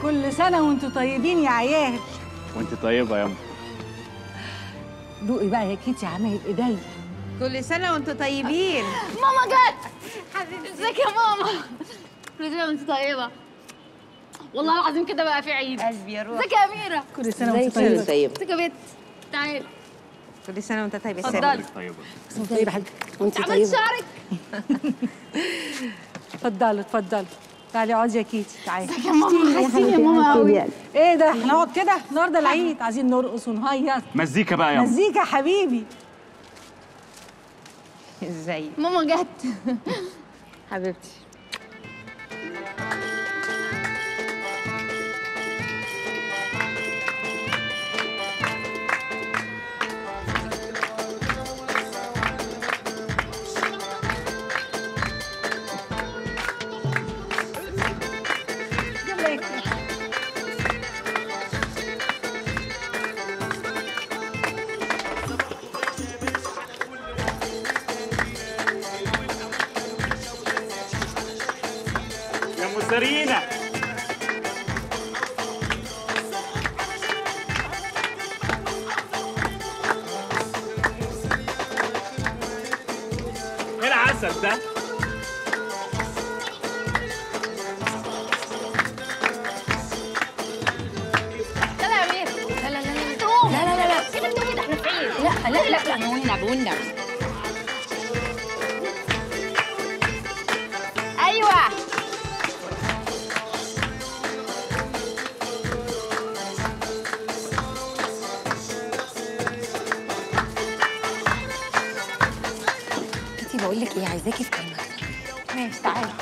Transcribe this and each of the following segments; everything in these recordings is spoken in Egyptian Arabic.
كل سنة وانتوا طيبين يا عيال وانت طيبه يا ام دوقي بقى يا كيتي عمايل ايديا كل سنة وانتوا طيبين ماما جت حبيبتي ازيك يا ماما كل سنه وانت طيبه والله العظيم كده بقى في عيد قلبي يا روح ازيك يا اميره كل سنة وانتوا طيبة طيب ازيك يا بنت تعالي كل سنة وانت طيب اتفضلي طيبه وانتوا طيبة حاجة انت عملت شعرك اتفضلوا اتفضلوا تعالي اقعدي يا كيتي تعالي ازيك يا ماما حاسين يا ماما قوي ايه ده هنقعد كده النهارده العيد عايزين نرقص ونهيص مزيكا بقى يا ام مزيكا يا حبيبي ازاي ماما جت حبيبتي يلا يا كيتي يا ام سرينا ايه العسل ده يلا يا اميره لا لا لا لا تقوم لا لا لا لا سيبك تقومي ده احنا في عيد لا لا لا لا والنبي والنبي ايوه كنتي بقول لك ايه عايزاكي في كلمه ماشي تعالي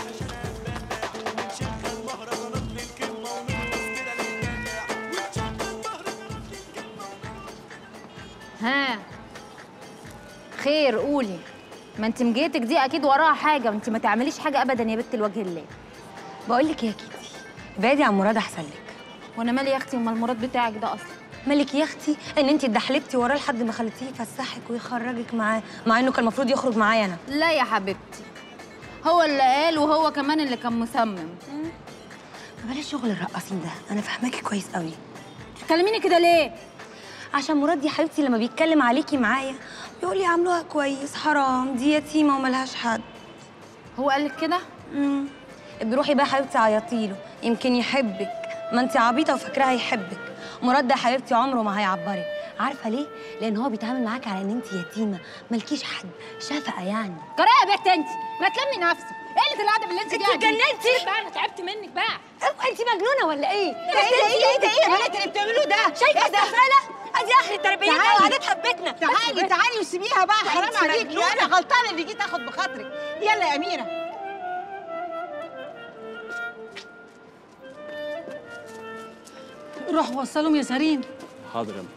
ها خير قولي ما انت مجيتك دي اكيد وراها حاجه وانت ما تعمليش حاجه ابدا يا بنت الوجه الله بقول لك يا كيتي ابعدي عن مراد احسن لك وانا مالي يا اختي امال المراد بتاعك ده اصلا مالك يا اختي ان انت اتدحلبتي وراه لحد ما خليتيه يفسحك ويخرجك معاه مع انه كان المفروض يخرج معايا انا لا يا حبيبتي هو اللي قال وهو كمان اللي كان مصمم بلاش شغل الرقاصين ده انا فاهماكي كويس قوي تكلميني كده ليه عشان مراد يا حبيبتي لما بيتكلم عليكي معايا بيقول لي عاملوها كويس حرام دي يتيمه وملهاش حد هو قال لك كده امم بروحي بقى يا حبيبتي عيطي له يمكن يحبك ما انت عبيطه وفاكراه هيحبك مراد ده يا حبيبتي عمره ما هيعبرك عارفه ليه لان هو بيتعامل معاك على ان انت يتيمه مالكيش حد شفقه يعني جرايه يا بنت انت ما تلمي نفسك ايه اللي الادب اللي انت انت فيها دي؟ اتجننتي؟ بقى انا تعبت منك بقى انت مجنونه ولا ايه ايه ده ايه ده ايه يا بنات اللي بتعملوه ده شايفه السفاله ادي اخر التربيه تعالي. وقعدتها في بيتنا تعالي تعالي وسيبيها بقى حرام انت عليكي مجنونة. انا غلطانه اللي جيت اخد بخاطرك يلا يا اميره روح وصلهم يا سرين حاضر يا ام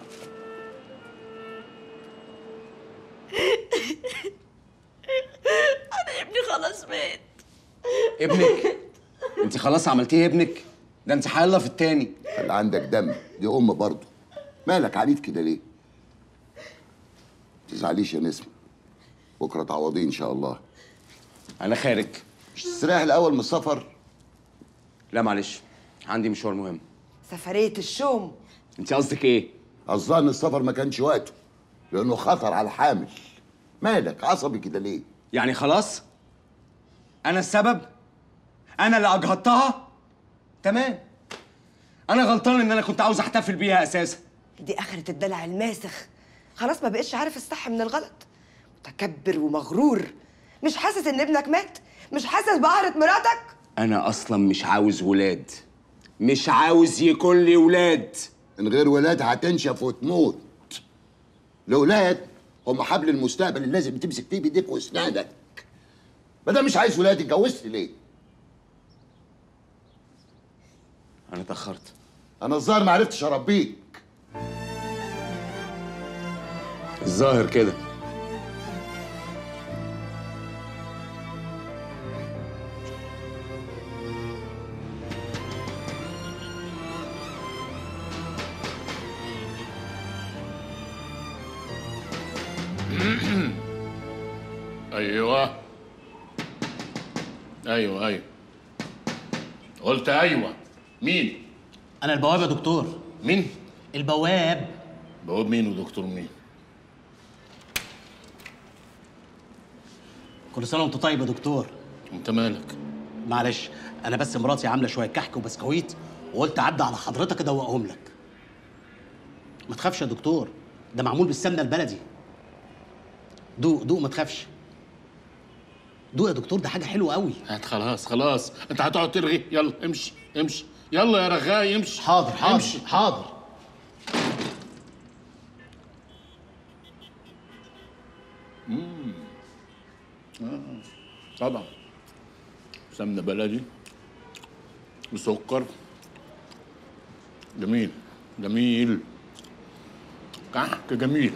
ابنك انت خلاص عملتيه ابنك ده انت حاله في التاني اللي عندك دم دي ام برضه مالك عنيد كده ليه تزعليش يا نسمة بكره تعوضيه ان شاء الله انا خارج مش تستريح الاول من السفر لا معلش عندي مشوار مهم سفرية الشوم انت قصدك ايه قصدها ان السفر ما كانش وقته لانه خطر على الحامل مالك عصبي كده ليه يعني خلاص انا السبب انا اللي اجهضتها تمام انا غلطان ان انا كنت عاوز احتفل بيها اساسا دي آخرة الدلع الماسخ خلاص ما بقتش عارف الصح من الغلط متكبر ومغرور مش حاسس ان ابنك مات مش حاسس بقهرة مراتك انا اصلا مش عاوز ولاد مش عاوز يكون لي ولاد من غير ولاد هتنشف وتموت الاولاد هم حبل المستقبل اللي لازم تمسك فيه بايديك واسنانك ما دام مش عايز ولاد اتجوزت ليه انا اتاخرت انا الظاهر ما عرفتش اربيك الظاهر كده ايوه ايوه ايوه قلت ايوه مين انا البواب يا دكتور مين؟ البواب بواب مين ودكتور مين؟ كل سنه وانت طيب يا دكتور انت مالك؟ معلش انا بس مراتي عامله شويه كحك وبسكويت وقلت اعدي على حضرتك ادوقهم لك ما تخافش يا دكتور ده معمول بالسمنه البلدي دوق دوق ما تخافش دوق يا دكتور ده حاجه حلوه قوي هات خلاص خلاص انت هتقعد ترغي يلا امشي امشي يلا يا رغاي امشي حاضر حاضر امشي حاضر طبعا سمنه بلدي وسكر جميل جميل كحك جميل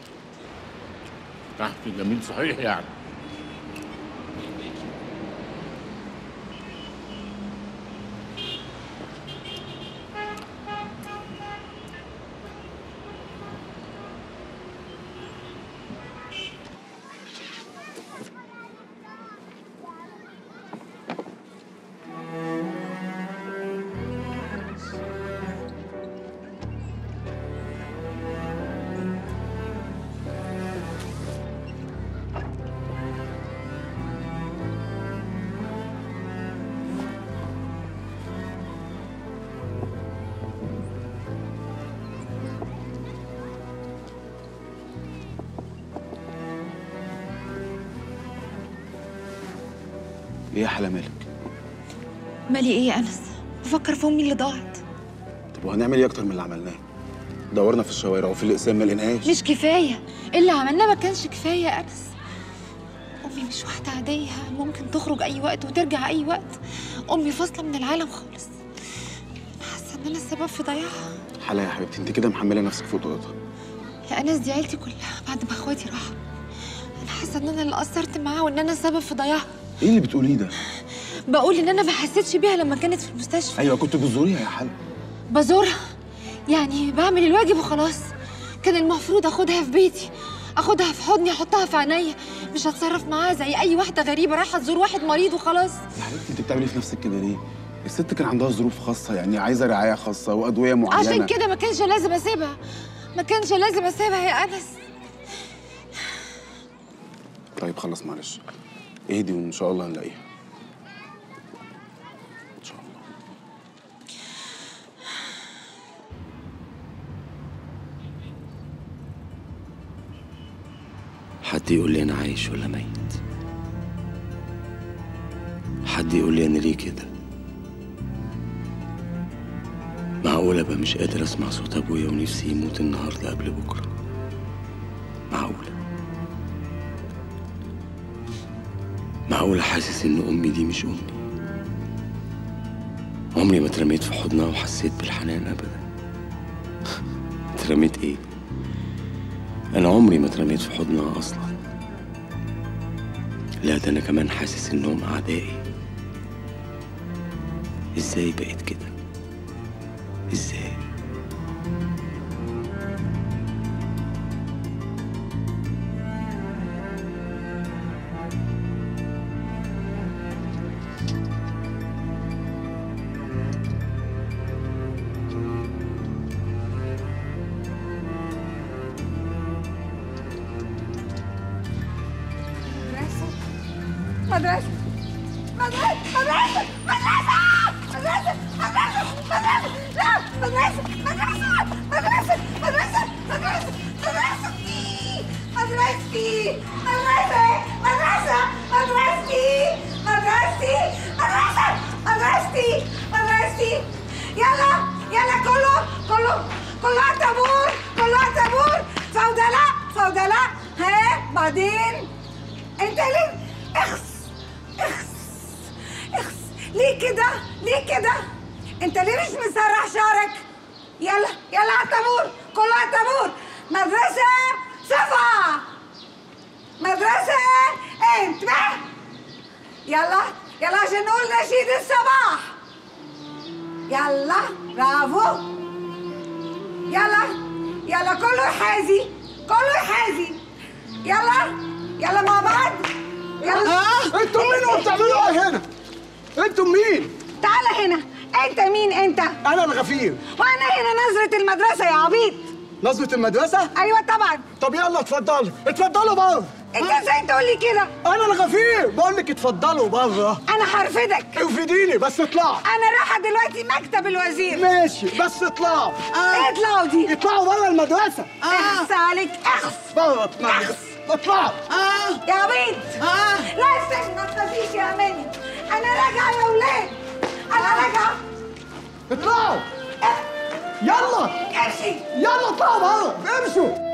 كحك جميل صحيح يعني ايه يا حلا مالك؟ مالي ايه يا انس بفكر في امي اللي ضاعت طب وهنعمل ايه اكتر من اللي عملناه؟ دورنا في الشوارع وفي الاقسام ما لقيناهاش مش كفايه اللي عملناه ما كانش كفايه يا انس امي مش واحده عاديه ممكن تخرج اي وقت وترجع اي وقت امي فاصله من العالم خالص انا حاسه ان انا السبب في ضياعها حلا يا حبيبتي انت كده محمله نفسك فوق طاقتها يا انس دي عيلتي كلها بعد ما اخواتي راحوا انا حاسه ان انا اللي قصرت معاها وان انا السبب في ضياعها ايه اللي بتقوليه ده؟ بقول ان انا ما حسيتش بيها لما كانت في المستشفى ايوه كنت بتزوريها يا حلا بزورها يعني بعمل الواجب وخلاص كان المفروض اخدها في بيتي اخدها في حضني احطها في عينيا مش هتصرف معاها زي اي واحده غريبه رايحه تزور واحد مريض وخلاص يا حبيبتي انت بتعملي في نفسك كده ليه؟ الست كان عندها ظروف خاصه يعني عايزه رعايه خاصه وادويه معينه عشان كده ما كانش لازم اسيبها ما كانش لازم اسيبها يا انس طيب خلاص معلش اهدي وان شاء الله هنلاقيها ان شاء الله حد يقول لي انا عايش ولا ميت حد يقول لي انا ليه كده معقول ابقى مش قادر اسمع صوت ابويا ونفسي يموت النهارده قبل بكره معقوله معقول حاسس ان امي دي مش امي عمري ما اترميت في حضنها وحسيت بالحنان ابدا اترميت ايه انا عمري ما اترميت في حضنها اصلا لا ده انا كمان حاسس انهم اعدائي ازاي بقيت كده ازاي مدرسة مدرسة مدرسة مدرسة مدرسة مدرسة مدرسة لا مدرسة مدرسة مدرسة مدرسة مدرسة مدرستي مدرستي مدرسة مدرسة مدرستي مدرستي مدرسة مدرستي مدرستي يلا يلا كله كله كله على الطابور كله على الطابور فوضى لا فوضى لا ها بعدين انت ليه اخس اخس اخس ليه كده ليه كده انت ليه مش مسرح شعرك يلا يلا على الطابور كله على الطابور مدرسة صفا مدرسة انتبه يلا يلا عشان نقول نشيد الصباح يلا برافو يلا يلا كله يحازي كله يحازي يلا يلا مع بعض يلا انتوا مين وبتعملوا ايه هنا؟ انتوا مين؟ تعالى هنا انت مين انت انا الغفير وانا هنا نظرة المدرسة يا عبيط نظرة المدرسة؟ ايوه طبعا طب يلا اتفضلوا اتفضلوا بره انت ازاي تقول لي كده انا الغفير بقول لك اتفضلوا بره انا هرفدك ارفديني بس اطلعوا انا رايحة دلوقتي مكتب الوزير ماشي بس اطلعوا آه. اطلعوا دي اطلعوا بره المدرسة اخس عليك اخس بره المدرسة اطلعوا اه يا عبيط اه لا استنى ما تخافيش يا اماني انا راجعة يا ولاد انا راجعة اطلعوا يلا امشي يلا اطلعوا بره امشوا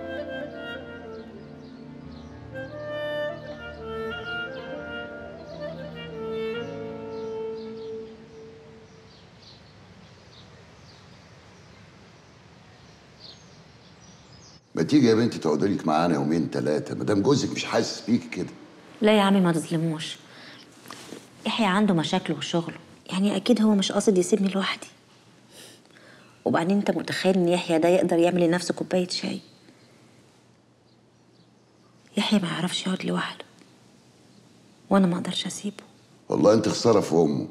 ما تيجي يا بنتي تقعدي لك معانا يومين ثلاثه ما دام جوزك مش حاسس بيكي كده لا يا عمي ما تظلموش يحيى عنده مشاكله وشغله يعني اكيد هو مش قاصد يسيبني لوحدي وبعدين انت متخيل ان يحيى ده يقدر يعمل لنفسه كوبايه شاي يحيى ما يعرفش يقعد لوحده وانا ما اقدرش اسيبه والله انت خساره في امه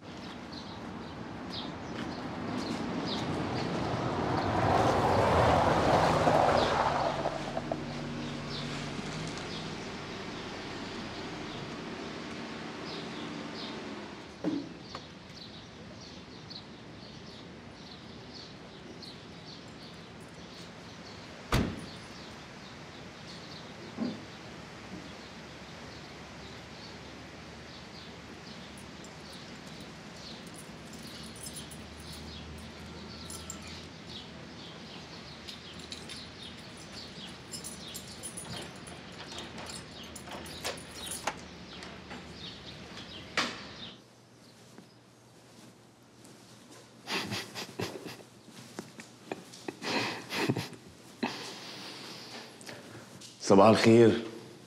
صباح الخير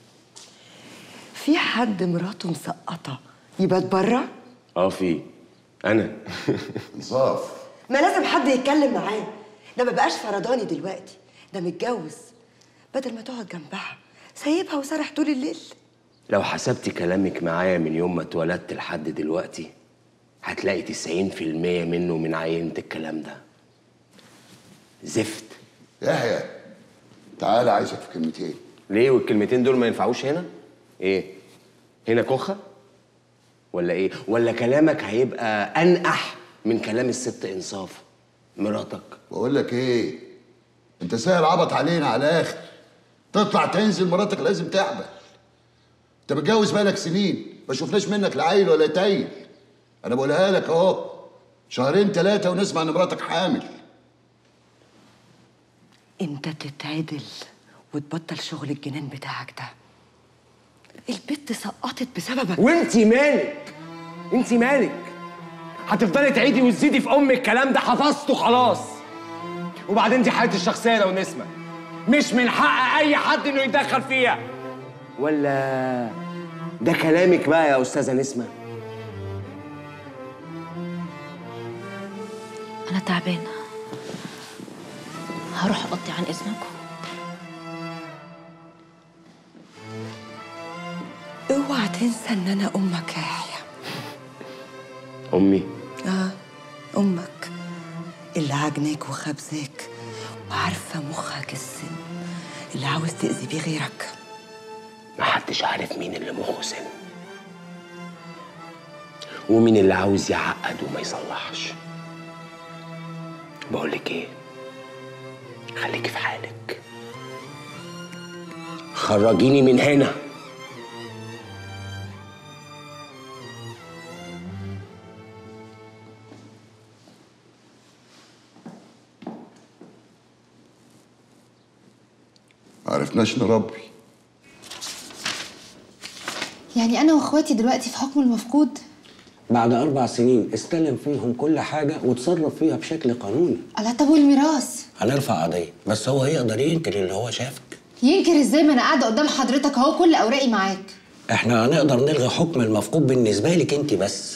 في حد مراته مسقطة يبات بره؟ اه في انا انصاف ما لازم حد يتكلم معاه ده ما بقاش فرداني دلوقتي ده متجوز بدل ما تقعد جنبها سايبها وسارح طول الليل لو حسبتي كلامك معايا من يوم ما اتولدت لحد دلوقتي هتلاقي 90% منه من عينة الكلام ده زفت يحيى تعالى عايزك في كلمتين ليه والكلمتين دول ما ينفعوش هنا؟ ايه؟ هنا كخة؟ ولا ايه؟ ولا كلامك هيبقى أنقح من كلام الست إنصاف مراتك بقول لك ايه انت سهل عبط علينا على الاخر تطلع تنزل مراتك لازم تحبل انت متجوز بقالك سنين ما شفناش منك لا عيل ولا تايل انا بقولها لك اهو شهرين ثلاثه ونسمع ان مراتك حامل انت تتعدل وتبطل شغل الجنان بتاعك ده البت سقطت بسببك وانت مالك؟ انت مالك؟ هتفضلي تعيدي وتزيدي في ام الكلام ده حفظته خلاص وبعدين دي حياتي الشخصيه لو نسمه مش من حق اي حد انه يتدخل فيها ولا ده كلامك بقى يا استاذه نسمه انا تعبانه هروح اقضي عن اذنكم اوعى تنسى ان انا امك يا يحيى امي اه امك اللي عجناك وخبزاك وعارفه مخك السن اللي عاوز تاذي بيه غيرك محدش عارف مين اللي مخه سن ومين اللي عاوز يعقد وما يصلحش بقولك ايه خليكي في حالك خرجيني من هنا ما عرفناش نربي يعني انا واخواتي دلوقتي في حكم المفقود بعد أربع سنين استلم فيهم كل حاجة وتصرف فيها بشكل قانوني الله طب والميراث هنرفع قضية بس هو يقدر ينكر اللي هو شافك ينكر ازاي ما انا قاعده قدام حضرتك اهو كل اوراقي معاك احنا هنقدر نلغي حكم المفقود بالنسبة لك انت بس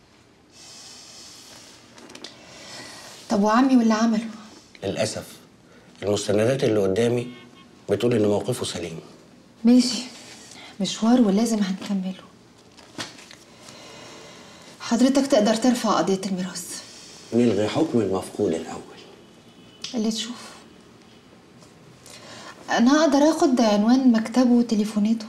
طب وعمي واللي عمله للأسف المستندات اللي قدامي بتقول إن موقفه سليم ماشي مشوار ولازم هنكمله حضرتك تقدر ترفع قضية الميراث نلغي حكم المفقود الأول اللي تشوف أنا أقدر آخد عنوان مكتبه وتليفوناته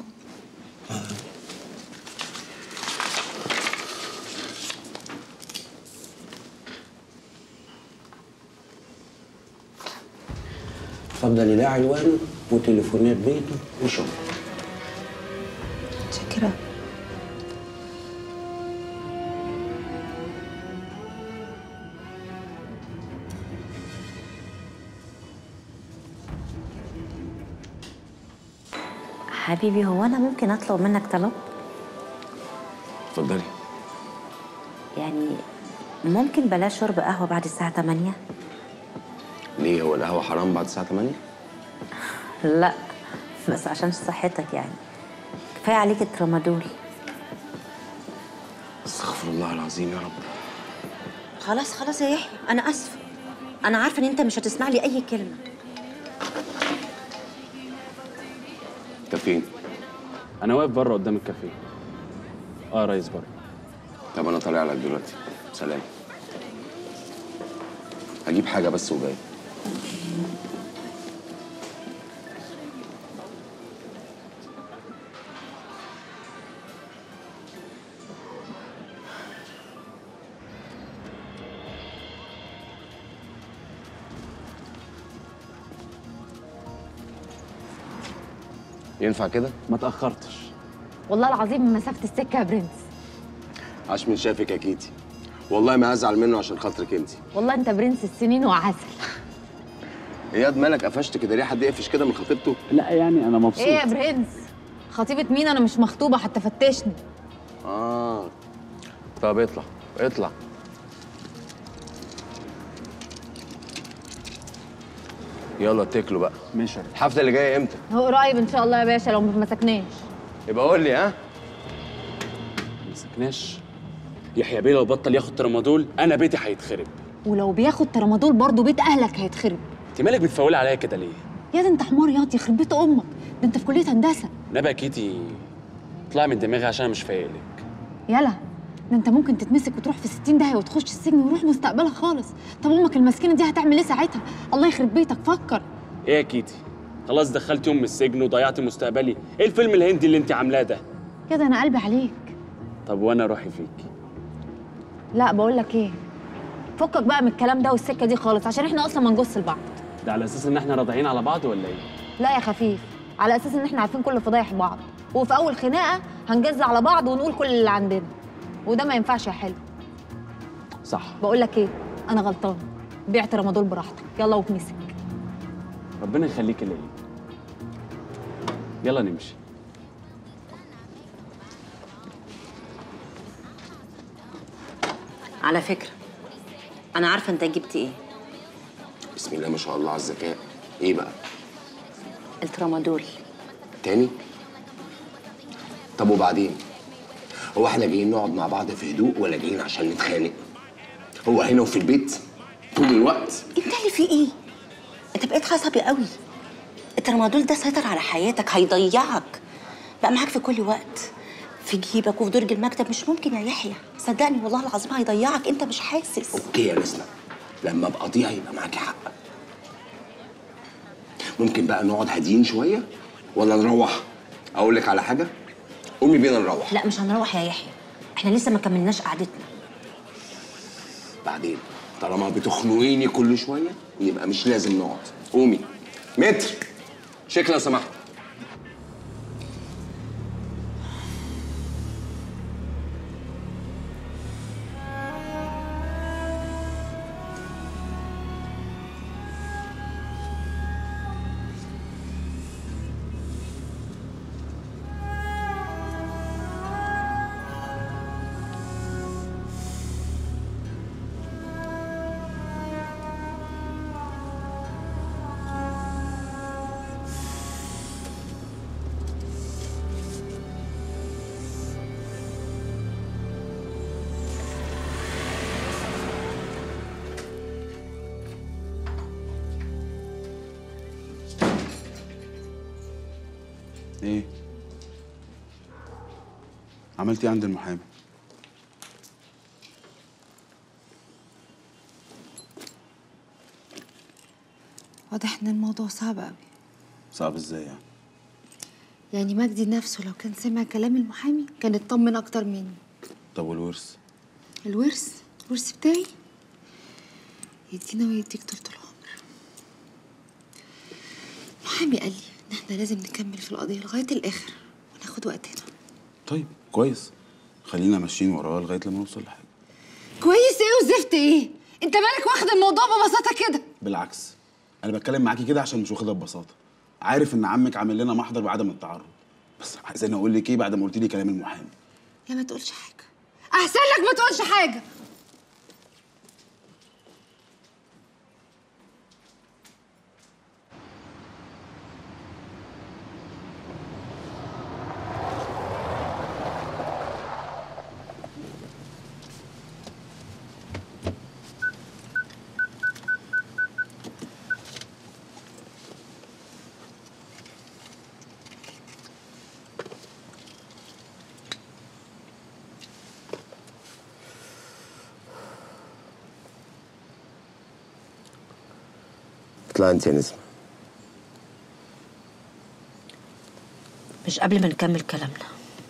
اتفضلي ده عنوانه وتليفونات بيته وشغله شكرا حبيبي هو انا ممكن اطلب منك طلب اتفضلي يعني ممكن بلاش شرب قهوه بعد الساعه 8 ليه هو القهوه حرام بعد الساعه 8 لا بس عشان صحتك يعني كفايه عليك الترامادول استغفر الله العظيم يا رب خلاص خلاص يا يحيى انا اسفه انا عارفه ان انت مش هتسمع لي اي كلمه انت فين انا واقف بره قدام الكافيه اه يا ريس بره طب انا طالع لك دلوقتي سلام هجيب حاجه بس وجاي ينفع كده؟ ما تاخرتش والله العظيم مسافه السكه يا برنس عاش من شافك يا كيتي والله ما هزعل منه عشان خاطرك انت والله انت برنس السنين وعسل اياد مالك قفشت كده ليه حد يقفش كده من خطيبته لا يعني انا مبسوط ايه يا برنس خطيبه مين انا مش مخطوبه حتى فتشني اه طب اطلع اطلع يلا اتكلوا بقى ماشي الحفله اللي جايه امتى هو قريب ان شاء الله يا باشا لو ما مسكناش يبقى قول لي ها ما مسكناش يحيى بيه لو بطل ياخد ترامادول انا بيتي هيتخرب ولو بياخد ترامادول برضه بيت اهلك هيتخرب انت مالك بتفولي عليا كده ليه يا ده انت حمار ياض يخرب بيت امك ده انت في كليه هندسه نبقى يا كيتي اطلع من دماغي عشان انا مش فايق لك يلا ده انت ممكن تتمسك وتروح في 60 داهيه وتخش السجن ويروح مستقبلك خالص طب امك المسكينه دي هتعمل ايه ساعتها الله يخرب بيتك فكر ايه يا كيتي خلاص دخلت يوم من السجن وضيعت مستقبلي ايه الفيلم الهندي اللي انت عاملاه ده يا ده انا قلبي عليك طب وانا روحي فيك لا بقول لك ايه فكك بقى من الكلام ده والسكه دي خالص عشان احنا اصلا ما نجوز لبعض ده على اساس ان احنا راضعين على بعض ولا ايه لا يا خفيف على اساس ان احنا عارفين كل فضايح بعض وفي اول خناقه هنجز على بعض ونقول كل اللي عندنا وده ما ينفعش يا حلو صح بقول لك ايه انا غلطان بعت رمضان براحتك يلا واتمسك ربنا يخليك ليا يلا نمشي على فكره انا عارفه انت جبت ايه بسم الله ما شاء الله على الذكاء ايه بقى الترامادول تاني طب وبعدين هو احنا جايين نقعد مع بعض في هدوء ولا جايين عشان نتخانق هو هنا وفي البيت طول الوقت انت اللي في ايه انت بقيت عصبي قوي الترامادول ده سيطر على حياتك هيضيعك بقى معاك في كل وقت في جيبك وفي درج المكتب مش ممكن يا يحيى صدقني والله العظيم هيضيعك انت مش حاسس اوكي يا نسمة لما ابقى ضيع يبقى معاكي حق ممكن بقى نقعد هاديين شويه ولا نروح اقول لك على حاجه قومي بينا نروح لا مش هنروح يا يحيى احنا لسه ما كملناش قعدتنا بعدين طالما بتخنقيني كل شويه يبقى مش لازم نقعد قومي متر شكل لو سمحت ايه عملت ايه عند المحامي واضح ان الموضوع صعب قوي صعب ازاي يعني يعني مجدي نفسه لو كان سمع كلام المحامي كان اطمن اكتر مني طب والورث الورث الورث بتاعي يدينا ويديك طول العمر المحامي قال لي ان احنا لازم نكمل في القضيه لغايه الاخر وناخد وقتنا طيب كويس خلينا ماشيين وراه لغايه لما نوصل لحاجه كويس ايه وزفت ايه انت مالك واخد الموضوع ببساطه كده بالعكس انا بتكلم معاكي كده عشان مش واخدها ببساطه عارف ان عمك عامل لنا محضر بعدم التعرض بس عايزاني اقول لك ايه بعد ما قلت لي كلام المحامي يا ما تقولش حاجه احسن لك ما تقولش حاجه اطلع انت يا نسمة مش قبل ما نكمل كلامنا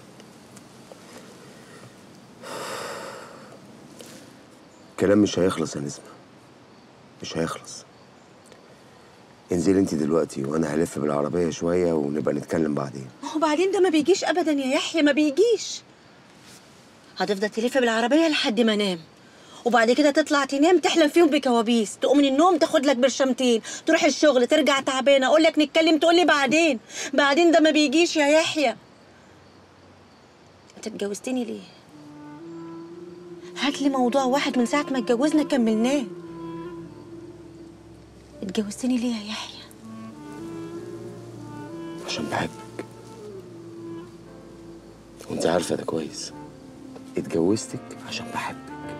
الكلام مش هيخلص يا نسمة مش هيخلص انزلي انت دلوقتي وانا هلف بالعربية شوية ونبقى نتكلم بعدين ما هو بعدين ده ما بيجيش ابدا يا يحيى ما بيجيش هتفضل تلف بالعربيه لحد ما انام وبعد كده تطلع تنام تحلم فيهم بكوابيس تقوم من النوم تاخد لك برشامتين تروح الشغل ترجع تعبانه اقول لك نتكلم تقول لي بعدين بعدين ده ما بيجيش يا يحيى انت اتجوزتني ليه هات لي موضوع واحد من ساعه ما اتجوزنا كملناه اتجوزتني ليه يا يحيى عشان بحبك وانت عارفة ده كويس اتجوزتك عشان بحبك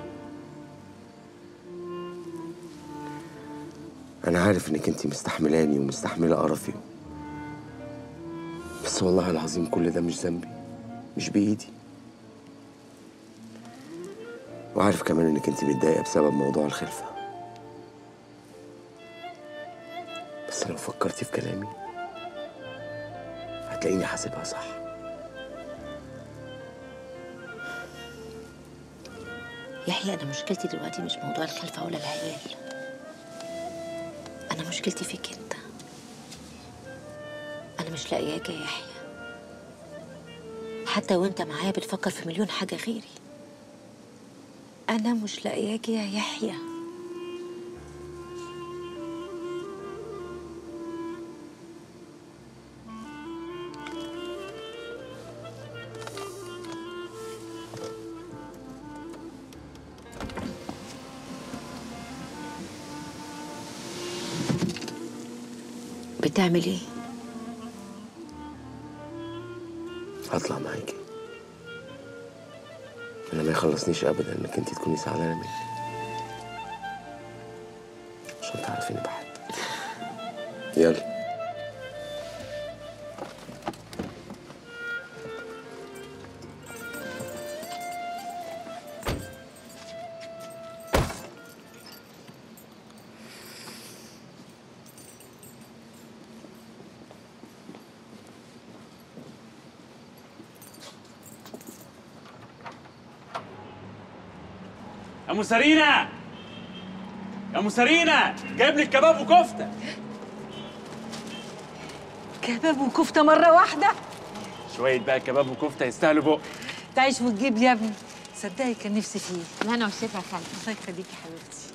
انا عارف انك انت مستحملاني ومستحملة قرفي بس والله العظيم كل ده مش ذنبي مش بايدي وعارف كمان انك انت متضايقة بسبب موضوع الخلفة بس لو فكرتي في كلامي هتلاقيني حاسبها صح يحيى انا مشكلتي دلوقتي مش موضوع الخلفه ولا العيال انا مشكلتي فيك انت انا مش لاقياك يا يحيى حتى وانت معايا بتفكر في مليون حاجه غيري انا مش لاقياك يا يحيى بتعمل ايه هطلع معاكي انا ما يخلصنيش ابدا انك انت تكوني زعلانه مني عشان تعرفيني بحبك يلا يا ام سرينا يا ام سرينا جايب لك كباب وكفته كباب وكفته مره واحده شويه بقى كباب وكفته يستاهلوا بق تعيش وتجيب يا ابني صدقي كان نفسي فيه لا انا والشفا يا خالتي الله يخليكي يا حبيبتي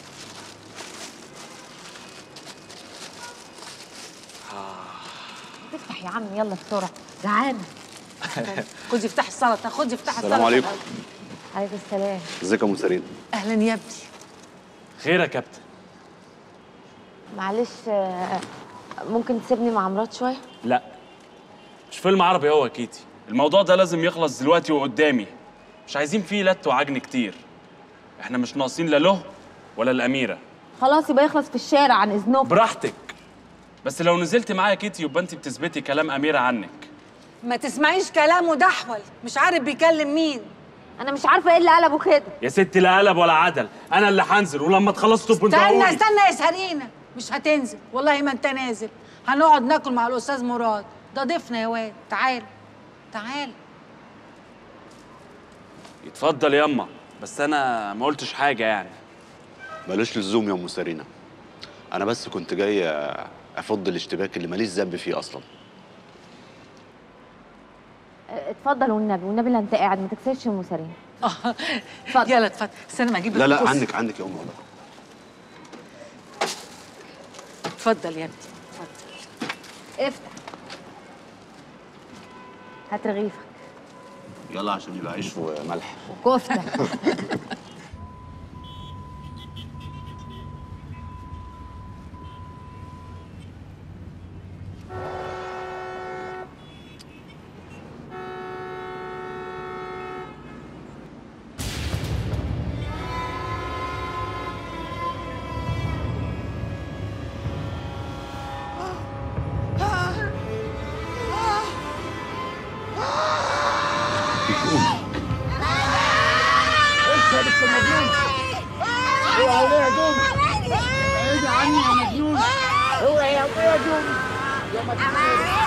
افتح يا عم يلا بسرعه جعانه خدي افتحي السلطه خدي افتحي السلام السلطه عليكم. عليكم السلام ازيك يا ام سرينا اهلا يا ابني خير يا كابتن معلش آه، ممكن تسيبني مع مرات شويه لا مش فيلم عربي هو يا كيتي الموضوع ده لازم يخلص دلوقتي وقدامي مش عايزين فيه لت وعجن كتير احنا مش ناقصين لا له ولا الاميره خلاص يبقى يخلص في الشارع عن اذنكم براحتك بس لو نزلت معايا كيتي يبقى انت بتثبتي كلام اميره عنك ما تسمعيش كلامه دحول مش عارف بيكلم مين انا مش عارفه ايه اللي قلبه كده يا ستي لا قلب ولا عدل انا اللي هنزل ولما تخلصوا تبقوا استنى ندعوني. استنى يا سرينا مش هتنزل والله ما انت نازل هنقعد ناكل مع الاستاذ مراد ده ضيفنا يا واد تعال تعال يتفضل ياما بس انا ما قلتش حاجه يعني ملوش لزوم يا ام سارينا انا بس كنت جاي افض الاشتباك اللي ماليش ذنب فيه اصلا آه، اتفضل والنبي والنبي لا انت قاعد ما تكسرش ام سارين اتفضل يلا اتفضل استنى ما اجيب لا لا الكرسي. عنك عنك يا ام والله اتفضل يا ابني افتح هات رغيفك يلا عشان يبقى عيش وملح كفته انت يا بنت المجنون اوعى وليه يا دوم ابعدي عني يا مجنون اوعى يا ابويا دوم يا مجنون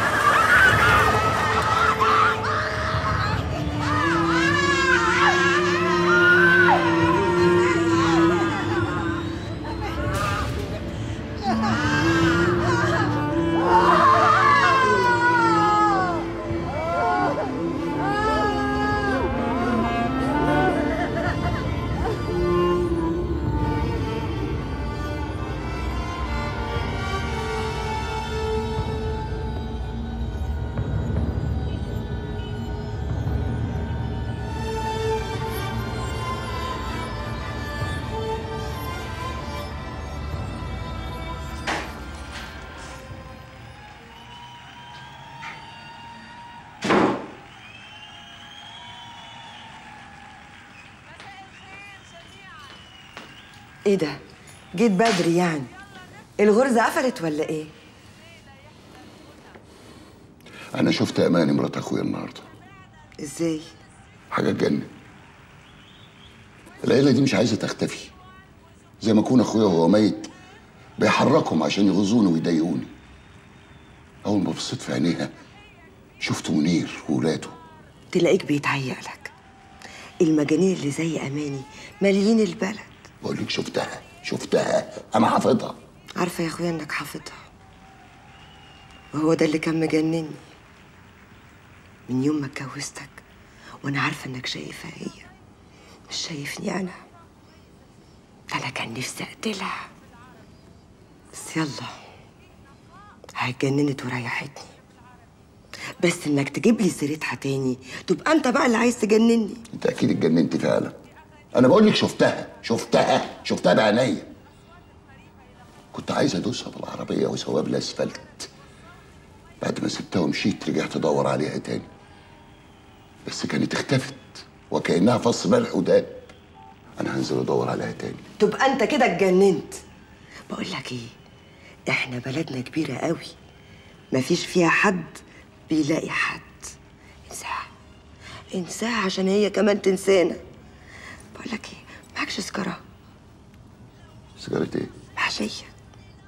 ايه ده جيت بدري يعني الغرزه قفلت ولا ايه انا شفت اماني مرات اخويا النهارده ازاي حاجه تجنن العيله دي مش عايزه تختفي زي ما يكون اخويا وهو ميت بيحركهم عشان يغزوني ويضايقوني اول ما بصيت في عينيها شفت منير وولاده تلاقيك بيتهيأ لك المجانين اللي زي اماني ماليين البلد بقول لك شفتها شفتها انا حافظها عارفه يا اخويا انك حافظها وهو ده اللي كان مجنني من يوم ما اتجوزتك وانا عارفه انك شايفها هي مش شايفني انا ده انا كان نفسي اقتلها بس يلا هتجننت وريحتني بس انك تجيب لي سيرتها تاني تبقى انت بقى اللي عايز تجنني انت اكيد اتجننت فعلا انا بقول لك شفتها شفتها شفتها بعينيا كنت عايز ادوسها بالعربيه واسويها بالاسفلت بعد ما سبتها ومشيت رجعت ادور عليها تاني بس كانت اختفت وكانها فص ملح وداب انا هنزل ادور عليها تاني تبقى انت كده اتجننت بقول لك ايه احنا بلدنا كبيره قوي مفيش فيها حد بيلاقي حد انساها انساها عشان هي كمان تنسانا بقول لك ايه معكش سكره سيجاره ايه محشيه